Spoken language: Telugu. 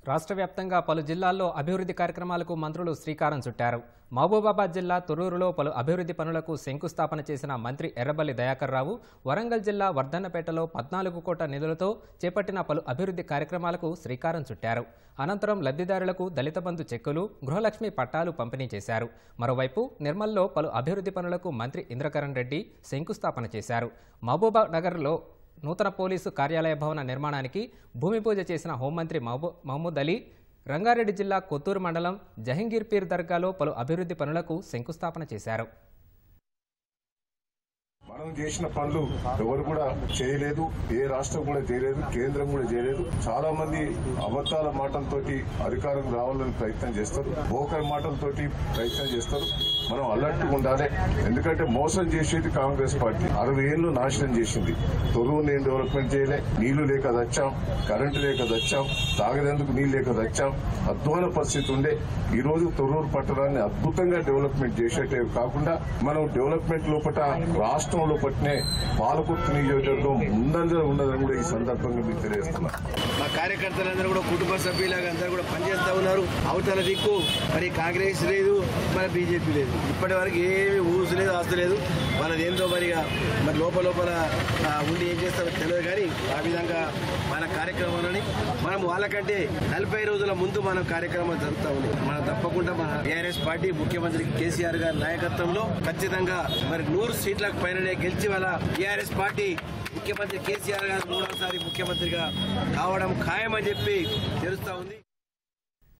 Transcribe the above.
రాష్ట్ర వ్యాప్తంగా పలు జిల్లాల్లో అభివృద్ధి కార్యక్రమాలకు మంత్రులు శ్రీకారం చుట్టారు మహబూబాబాద్ జిల్లా తొర్రూరులో పలు అభివృద్ధి పనులకు శంకుస్థాపన చేసిన మంత్రి ఎర్రబల్లి దయాకర్ రావు వరంగల్ జిల్లా వర్ధన్నపేటలో పద్నాలుగు కోట్ల నిధులతో చేపట్టిన పలు అభివృద్ధి కార్యక్రమాలకు శ్రీకారం చుట్టారు అనంతరం లబ్ధిదారులకు దళిత బంధు చెక్కులు గృహలక్ష్మి పట్టాలు పంపిణీ చేశారు మరోవైపు నిర్మల్లో పలు అభివృద్ధి పనులకు మంత్రి ఇంద్రకరణ్ రెడ్డి శంకుస్థాపన చేశారు మహబూబా నగర్లో నూతన పోలీసు కార్యాలయ భవన నిర్మాణానికి భూమి పూజ చేసిన హోంమంత్రి మహబూ మహమూద్ అలీ రంగారెడ్డి జిల్లా కొత్తూరు మండలం జహంగీర్ పీర్ దర్గాలో పలు అభివృద్ధి పనులకు శంకుస్థాపన చేశారు మనం చేసిన పనులు ఎవరు కూడా చేయలేదు ఏ రాష్ట్రం కూడా చేయలేదు కేంద్రం కూడా చేయలేదు చాలా మంది అబద్దాల మాటలతోటి అధికారం రావాలని ప్రయత్నం చేస్తారు బోకర్ మాటలతోటి ప్రయత్నం చేస్తారు మనం అలర్ట్ ఉండాలి ఎందుకంటే మోసం చేసేది కాంగ్రెస్ పార్టీ అరవై ఏళ్ళు నాశనం చేసింది తొరువు నేను డెవలప్మెంట్ చేయలే నీళ్లు లేక దచ్చాం కరెంటు లేక దచ్చాం తాగేందుకు నీళ్లు లేక దచ్చాం అధ్వాన పరిస్థితి ఉండే ఈ రోజు తొర్రూరు పట్టణాన్ని అద్భుతంగా డెవలప్మెంట్ చేసేటే కాకుండా మనం డెవలప్మెంట్ లోపల రాష్ట్రం లోపట్నే పాలకుర్తి నియోజకవర్గం ముందంజలో ఉన్నదని కూడా ఈ సందర్భంగా మీకు తెలియజేస్తున్నా మా కార్యకర్తలందరూ కూడా కుటుంబ సభ్యులాగా అందరూ కూడా పనిచేస్తా ఉన్నారు అవతల దిక్కు మరి కాంగ్రెస్ లేదు మరి బీజేపీ లేదు ఇప్పటి వరకు ఏమి ఊసు లేదు ఆస్తు లేదు వాళ్ళది ఏందో మరిగా మరి లోపల లోపల ఆ, ఉండి ఏం చేస్తారో తెలియదు కానీ ఆ విధంగా మన కార్యక్రమాలని మనం వాళ్ళకంటే నలభై రోజుల ముందు మనం కార్యక్రమాలు జరుగుతూ ఉంది మనం తప్పకుండా మన టీఆర్ఎస్ పార్టీ ముఖ్యమంత్రి కేసీఆర్ గారి నాయకత్వంలో ఖచ్చితంగా మరి నూరు సీట్లకు పైననే గెలిచి వాళ్ళ టీఆర్ఎస్ పార్టీ ముఖ్యమంత్రి కేసీఆర్ గారు మూడవసారి ముఖ్యమంత్రిగా కావడం ఖాయమని చెప్పి తెలుస్తా ఉంది